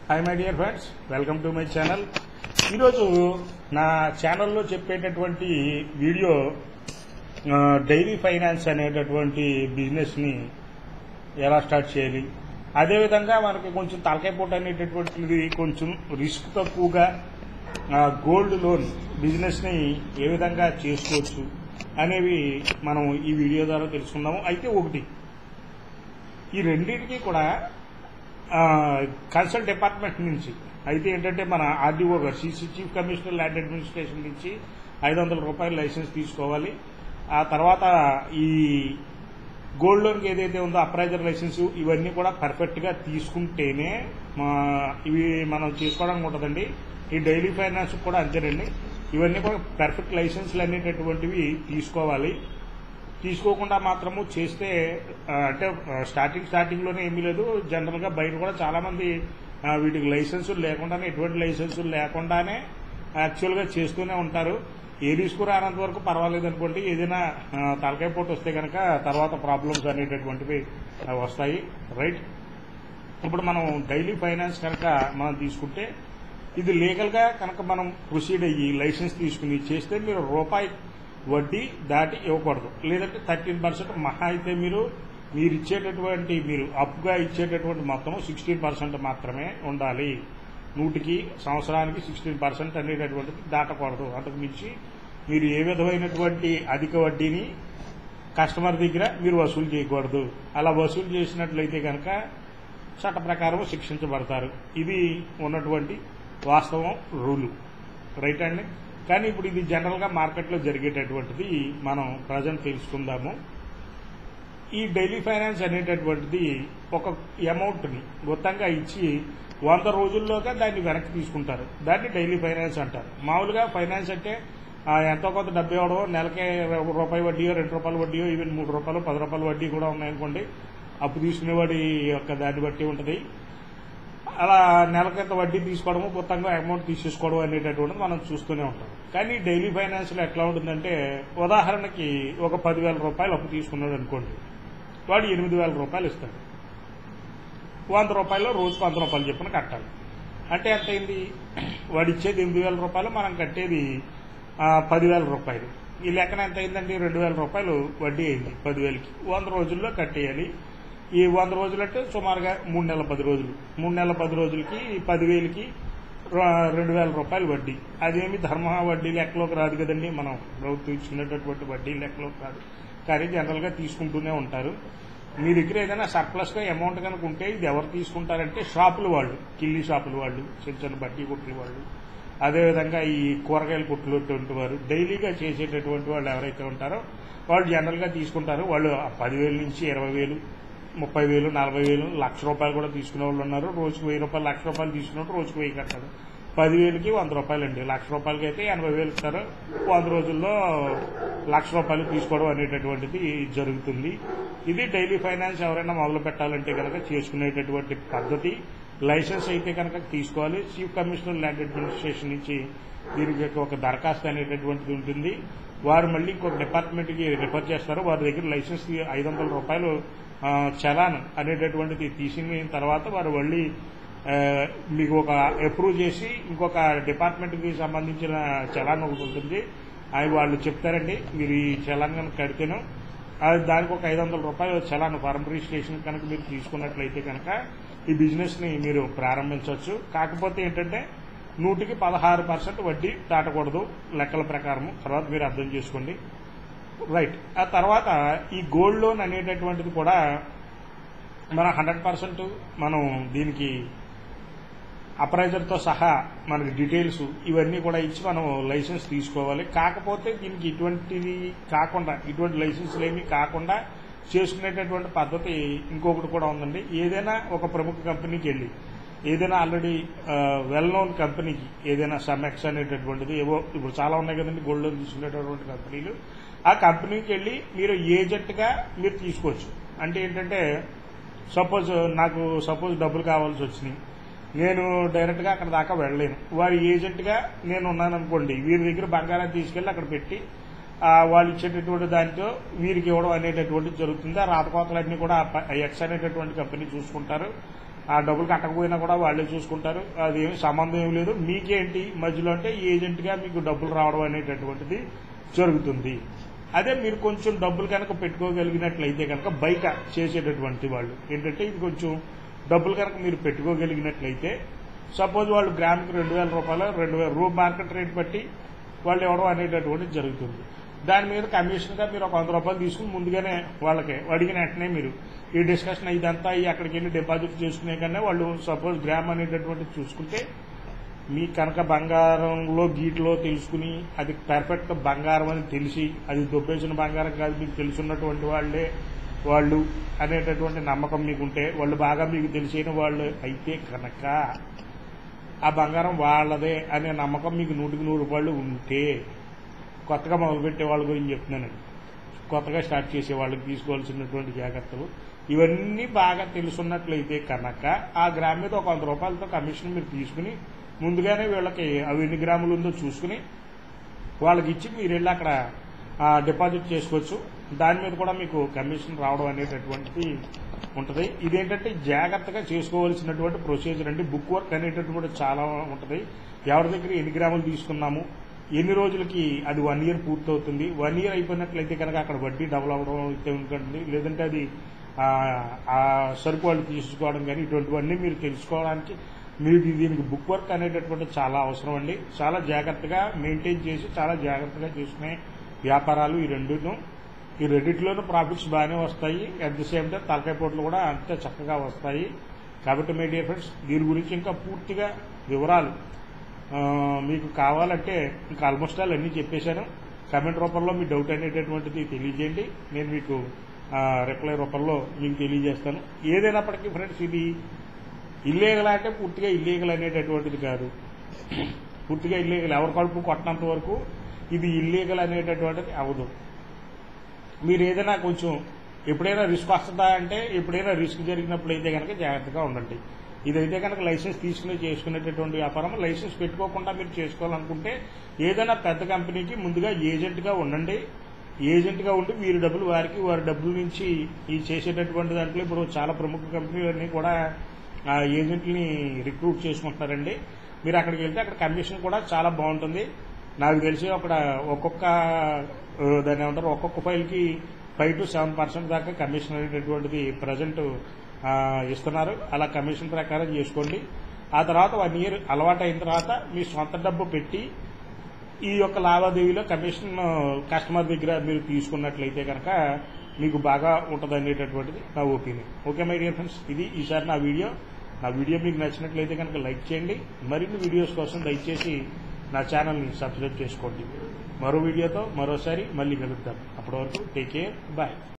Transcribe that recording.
hi my dear friends welcome to my channel ఈరోజు నా ఛానల్లో చెప్పేటటువంటి వీడియో ఆ, డైరీ ఫైనాన్స్ అనేటటువంటి బిజినెస్ని ఎలా స్టార్ట్ చేయాలి అదేవిధంగా మనకి కొంచెం తలకాయ పూట అనేటటువంటిది కొంచెం రిస్క్ తక్కువగా ఆ, గోల్డ్ లోన్ బిజినెస్ని ఏ విధంగా చేసుకోవచ్చు అనేవి మనం ఈ వీడియో ద్వారా తెలుసుకుందాము అయితే ఒకటి ఈ రెండింటికి కూడా ఆ, కన్సల్ట్ డిపార్ట్మెంట్ నుంచి అయితే ఏంటంటే మన ఆర్డీఓ గారు CC chief commissioner land administration నుంచి ఐదు వందల రూపాయల లైసెన్స్ తీసుకోవాలి ఆ తర్వాత ఈ గోల్డ్ లోన్కి ఏదైతే ఉందో అప్రైజర్ లైసెన్స్ ఇవన్నీ కూడా పర్ఫెక్ట్ గా తీసుకుంటేనే మా ఇవి మనం చేసుకోవడానికి ఉంటుందండి ఈ డైలీ ఫైనాన్స్ కూడా అంతేనండి ఇవన్నీ కూడా పర్ఫెక్ట్ లైసెన్స్లు అనేటటువంటివి తీసుకోవాలి తీసుకోకుండా మాత్రము చేస్తే ఆ, అంటే ఆ, స్టార్టింగ్ స్టార్టింగ్ లోనే ఏమీ లేదు జనరల్ గా బయట కూడా చాలా మంది ఆ, వీటికి లైసెన్సులు లేకుండానే ఎటువంటి లైసెన్సులు లేకుండానే యాక్చువల్ గా చేస్తూనే ఉంటారు ఏ రిస్క్ రానంత వరకు పర్వాలేదు అనుకోండి ఏదైనా ఆ, తలకాయ పోటు వస్తే కనుక తర్వాత ప్రాబ్లమ్స్ అనేటటువంటివి ఆ, వస్తాయి రైట్ ఇప్పుడు మనం డైలీ ఫైనాన్స్ కనుక మనం తీసుకుంటే ఇది లీగల్ గా కనుక మనం ప్రొసీడ్ అయ్యి లైసెన్స్ తీసుకుని చేస్తే మీరు రూపాయి వడ్డీ దాటి ఇవ్వకూడదు లేదంటే థర్టీన్ పర్సెంట్ మహా అయితే మీరు మీరు ఇచ్చేటటువంటి మీరు అప్పుగా ఇచ్చేటటువంటి మొత్తం సిక్స్టీన్ పర్సెంట్ మాత్రమే ఉండాలి నూటికి సంవత్సరానికి సిక్స్టీన్ పర్సెంట్ అనేటటువంటిది దాటకూడదు అంతకు మించి మీరు ఏ విధమైనటువంటి అధిక వడ్డీని కస్టమర్ దగ్గర మీరు వసూలు చేయకూడదు అలా వసూలు చేసినట్లయితే కనుక చట్ట ప్రకారం శిక్షించబడతారు ఇది ఉన్నటువంటి వాస్తవం రూలు రైట్ అండి కానీ ఇప్పుడు ఇది జనరల్ గా మార్కెట్లో జరిగేటటువంటిది మనం ప్రజెంట్ తెలుసుకుందాము ఈ డైలీ ఫైనాన్స్ అనేటటువంటిది ఒక అమౌంట్ ని మొత్తంగా ఇచ్చి వంద రోజుల్లోగా దాన్ని వెనక్కి తీసుకుంటారు దాన్ని డైలీ ఫైనాన్స్ అంటారు మామూలుగా ఫైనాన్స్ అంటే ఆ, ఎంతో కొంత డబ్బు ఇవ్వడం నెలకే రూపాయి వడ్డీయో రెండు రూపాయల వడ్డీయో ఈవెన్ మూడు రూపాయలు పది రూపాయల వడ్డీ కూడా ఉన్నాయనుకోండి అప్పు తీసుకునేవాడి యొక్క దాన్ని బట్టి ఉంటుంది అలా నెలకింత వడ్డీ తీసుకోవడము మొత్తంగా అమౌంట్ తీసేసుకోవడం అనేటటువంటిది మనం చూస్తూనే ఉంటాం కానీ డైలీ ఫైనాన్స్ లో ఎట్లా ఉంటుందంటే ఉదాహరణకి ఒక పదివేల రూపాయలు అప్పు తీసుకున్నాడు అనుకోండి వాడు ఎనిమిది వేల రూపాయలు ఇస్తాడు వంద రూపాయలు రోజుకు వంద రూపాయలు చెప్పిన కట్టాలి అంటే ఎంత అయింది వాడు ఇచ్చేది ఎనిమిది వేల రూపాయలు మనం కట్టేది ఆ, పదివేల రూపాయలు ఈ లెక్కన ఎంత అయిందండి రెండు వేల రూపాయలు వడ్డీ అయింది పదివేలకి వంద రోజుల్లో కట్టేయాలి ఈ వంద రోజులంటే సుమారుగా మూడు నెలల పది రోజులు మూడు నెలల పది రోజులకి ఈ పదివేలకి ర- రెండు వేల రూపాయలు వడ్డీ అదేమి ధర్మ వడ్డీ లెక్కలోకి రాదు కదండి మనం ప్రభుత్వం ఇచ్చినటువంటి వడ్డీ లెక్కలోకి రాదు కానీ జనరల్ గా తీసుకుంటూనే ఉంటారు మీ దగ్గర ఏదైనా సర్ప్లస్ గా అమౌంట్ కనుక ఉంటే ఇది ఎవరు తీసుకుంటారంటే షాపుల వాళ్ళు కిల్లి షాపుల వాళ్ళు చిన్న చిన్న బట్టి కొట్టిన వాళ్ళు అదేవిధంగా ఈ కూరగాయలు కొట్టుకుంటు వారు డైలీగా చేసేటటువంటి వాళ్ళు ఎవరైతే ఉంటారో వాళ్ళు జనరల్ గా తీసుకుంటారు వాళ్ళు ఆ పదివేల నుంచి ఇరవై వేలు ముప్పై వేలు నలభై వేలు లక్ష రూపాయలు కూడా తీసుకునే వాళ్ళు ఉన్నారు రోజుకు వెయ్యి రూపాయలు లక్ష రూపాయలు తీసుకున్నట్టు రోజుకు వెయ్యి కట్టారు పదివేలకి వంద రూపాయలు అండి లక్ష రూపాయలకి అయితే ఎనభై వేలు ఇస్తారు వంద రోజుల్లో లక్ష రూపాయలు తీసుకోవడం అనేటటువంటిది జరుగుతుంది ఇది డైలీ ఫైనాన్స్ ఎవరైనా మొదలు పెట్టాలంటే కనుక చేసుకునేటటువంటి పద్ధతి లైసెన్స్ అయితే కనుక తీసుకోవాలి చీఫ్ కమిషనర్ ల్యాండ్ అడ్మినిస్ట్రేషన్ నుంచి దీనికి ఒక దరఖాస్తు అనేటటువంటిది ఉంటుంది వారు మళ్ళీ ఇంకొక డిపార్ట్మెంట్ కి రిఫర్ చేస్తారు వారి దగ్గర లైసెన్స్ ఐదు వందల రూపాయలు ఆ, చలాన్ అనేటటువంటిది తీసిన తర్వాత వారు మళ్ళీ ఆ, మీకు ఒక అప్రూవ్ చేసి ఇంకొక డిపార్ట్మెంట్ కి సంబంధించిన చలాన్ ఒకటి ఉంటుంది అవి వాళ్ళు చెప్తారండి మీరు ఈ చలాన్ కనుక కడితేను అది దానికి ఒక ఐదు వందల రూపాయలు చలాన్ ఫార్మ్ రిజిస్ట్రేషన్ కనుక మీరు తీసుకున్నట్లయితే కనుక ఈ బిజినెస్ ని మీరు ప్రారంభించవచ్చు కాకపోతే ఏంటంటే నూటికి పదహారు పర్సెంట్ వడ్డీ దాటకూడదు లెక్కల ప్రకారం తర్వాత మీరు అర్థం చేసుకోండి రైట్ ఆ తర్వాత ఈ గోల్డ్ లోన్ అనేటటువంటిది కూడా మన హండ్రెడ్ పర్సెంట్ మనం దీనికి అప్రైజర్ తో సహా మనకి డీటెయిల్స్ ఇవన్నీ కూడా ఇచ్చి మనం లైసెన్స్ తీసుకోవాలి కాకపోతే దీనికి ఇటువంటివి కాకుండా ఇటువంటి లైసెన్స్లు ఏమీ కాకుండా చేసుకునేటటువంటి పద్ధతి ఇంకొకటి కూడా ఉందండి ఏదైనా ఒక ప్రముఖ కంపెనీకి వెళ్ళి ఏదైనా ఆల్రెడీ వెల్ నోన్ కంపెనీకి ఏదైనా సమెక్స్ అనేటటువంటిది ఏవో ఇప్పుడు చాలా ఉన్నాయి కదండి గోల్డ్ లోన్ తీసుకునేటటువంటి కంపెనీలు ఆ కంపెనీకి వెళ్ళి మీరు ఏజెంట్ గా మీరు తీసుకోవచ్చు అంటే ఏంటంటే సపోజ్ నాకు సపోజ్ డబ్బులు కావాల్సి వచ్చినాయి నేను డైరెక్ట్ గా అక్కడ దాకా వెళ్ళలేను వారి ఏజెంట్ గా నేను ఉన్నాను అనుకోండి వీరి దగ్గర బంగారం తీసుకెళ్లి అక్కడ పెట్టి ఆ, వాళ్ళు ఇచ్చేటటువంటి దాంతో వీరికి ఇవ్వడం అనేటటువంటిది జరుగుతుంది ఆ రాతకోతలన్నీ కూడా ఎక్స్ అనేటటువంటి కంపెనీ చూసుకుంటారు ఆ డబ్బులు కట్టకపోయినా కూడా వాళ్ళే చూసుకుంటారు అది ఏమి సంబంధం ఏమి లేదు మీకేంటి మధ్యలో అంటే ఏజెంట్గా మీకు డబ్బులు రావడం అనేటటువంటిది జరుగుతుంది అదే మీరు కొంచెం డబ్బులు కనుక పెట్టుకోగలిగినట్లయితే కనుక బయట చేసేటటువంటి వాళ్ళు ఏంటంటే ఇది కొంచెం డబ్బులు కనుక మీరు పెట్టుకోగలిగినట్లయితే సపోజ్ వాళ్ళు గ్రాముకి రెండు వేల రూపాయలు రెండు వేల రూ మార్కెట్ రేట్ బట్టి వాళ్ళు ఇవ్వడం అనేటటువంటిది జరుగుతుంది దాని మీద కమిషన్గా మీరు ఒక వంద రూపాయలు తీసుకుని ముందుగానే వాళ్ళకి అడిగిన వెంటనే మీరు ఈ డిస్కషన్ ఇదంతా ఈ అక్కడికి వెళ్ళి డిపాజిట్ చేసుకునే కన్నా వాళ్ళు సపోజ్ గ్రామ్ అనేటటువంటిది చూసుకుంటే మీ కనుక బంగారంలో గీట్లో తెలుసుకుని అది పర్ఫెక్ట్ బంగారం అని తెలిసి అది దొబ్బేసిన బంగారం కాదు మీకు తెలుసున్నటువంటి వాళ్ళే వాళ్ళు అనేటటువంటి నమ్మకం మీకుంటే వాళ్ళు బాగా మీకు తెలిసిన వాళ్ళు అయితే కనుక ఆ బంగారం వాళ్ళదే అనే నమ్మకం మీకు నూటికి నూరు రూపాయలు ఉంటే కొత్తగా మొదలుపెట్టే వాళ్ళ గురించి చెప్తున్నానండి కొత్తగా స్టార్ట్ చేసే వాళ్ళకి తీసుకోవాల్సినటువంటి జాగ్రత్తలు ఇవన్నీ బాగా తెలుసున్నట్లయితే కనుక ఆ గ్రామ్ మీద ఒక వంద రూపాయలతో కమిషన్ మీరు తీసుకుని ముందుగానే వీళ్ళకి అవి ఎన్ని గ్రాములు ఉందో చూసుకుని వాళ్ళకి ఇచ్చి మీరు వెళ్ళి అక్కడ ఆ, డిపాజిట్ చేసుకోవచ్చు దాని మీద కూడా మీకు కమిషన్ రావడం అనేటటువంటిది ఉంటుంది ఇదేంటంటే జాగ్రత్తగా చేసుకోవాల్సినటువంటి ప్రొసీజర్ అండి బుక్ వర్క్ అనేటటువంటి చాలా ఉంటుంది ఎవరి దగ్గర ఎన్ని గ్రాములు తీసుకున్నాము ఎన్ని రోజులకి అది వన్ ఇయర్ పూర్తవుతుంది వన్ ఇయర్ అయిపోయినట్లయితే కనుక అక్కడ వడ్డీ డబుల్ అవ్వడం అయితే ఉంటుంది లేదంటే అది ఆ, ఆ సరుకు వాళ్ళు తీసుకోవడం కానీ ఇటువంటివన్నీ మీరు తెలుసుకోవడానికి మీరు దీనికి బుక్ వర్క్ అనేటటువంటి చాలా అవసరం అండి చాలా జాగ్రత్తగా మెయింటైన్ చేసి చాలా జాగ్రత్తగా చేసుకునే వ్యాపారాలు ఈ రెండును ఈ రెండిట్లోనూ ప్రాఫిట్స్ బాగానే వస్తాయి అట్ ది సేమ్ టైం తలకాయ పోట్లు కూడా అంతే చక్కగా వస్తాయి కాబట్టి మై డియర్ ఫ్రెండ్స్ దీని గురించి ఇంకా పూర్తిగా వివరాలు ఆ, మీకు కావాలంటే ఇంకా ఆల్మోస్ట్ ఆల్ అన్నీ చెప్పేశాను కమెంట్ రూపంలో మీ డౌట్ అనేటటువంటిది తెలియజేయండి నేను మీకు రిప్లై రూపంలో మీకు తెలియజేస్తాను ఏదైనప్పటికీ ఫ్రెండ్స్ ఇది ఇల్లీగల్ అంటే పూర్తిగా ఇల్లీగల్ అనేటటువంటిది కాదు పూర్తిగా ఇల్లీగల్ ఎవరి కడుపు కొట్టినంత వరకు ఇది ఇల్లీగల్ అనేటటువంటిది అవదు మీరు ఏదైనా కొంచెం ఎప్పుడైనా రిస్క్ వస్తుందా అంటే ఎప్పుడైనా రిస్క్ జరిగినప్పుడు అయితే కనుక జాగ్రత్తగా ఉండండి ఇదైతే కనుక లైసెన్స్ తీసుకుని చేసుకునేటటువంటి వ్యాపారం లైసెన్స్ పెట్టుకోకుండా మీరు చేసుకోవాలనుకుంటే ఏదైనా పెద్ద కంపెనీకి ముందుగా ఏజెంట్గా ఉండండి ఏజెంట్గా ఉండి వీరి డబ్బులు వారికి వారి డబ్బుల నుంచి ఈ చేసేటటువంటి దాంట్లో ఇప్పుడు చాలా ప్రముఖ కంపెనీలన్నీ కూడా ఆ ఏజెంట్ని రిక్రూట్ చేసుకుంటున్నారండి మీరు అక్కడికి వెళ్తే అక్కడ కమిషన్ కూడా చాలా బాగుంటుంది నాకు తెలిసి అక్కడ ఒక్కొక్క ఆ, దాన్ని ఏమంటారు ఒక్కొక్క ఫైల్కి ఫైవ్ టు సెవెన్ పర్సెంట్ దాకా కమిషన్ అనేటటువంటిది ప్రజెంట్ ఇస్తున్నారు అలా కమిషన్ ప్రకారం చేసుకోండి ఆ తర్వాత వన్ ఇయర్ అలవాటు అయిన తర్వాత మీ సొంత డబ్బు పెట్టి ఈ యొక్క లావాదేవీలో కమిషన్ కస్టమర్ దగ్గర మీరు తీసుకున్నట్లయితే కనుక మీకు బాగా ఉంటుంది అనేటటువంటిది నా opinion okay my dear friends ఇది ఈసారి నా వీడియో నా వీడియో మీకు నచ్చినట్లయితే కనుక లైక్ చేయండి మరిన్ని వీడియోస్ కోసం దయచేసి నా ఛానల్ని సబ్స్క్రైబ్ చేసుకోండి మరో వీడియోతో మరోసారి మళ్ళీ కలుద్దాం అప్పటి వరకు టేక్ కేర్ బాయ్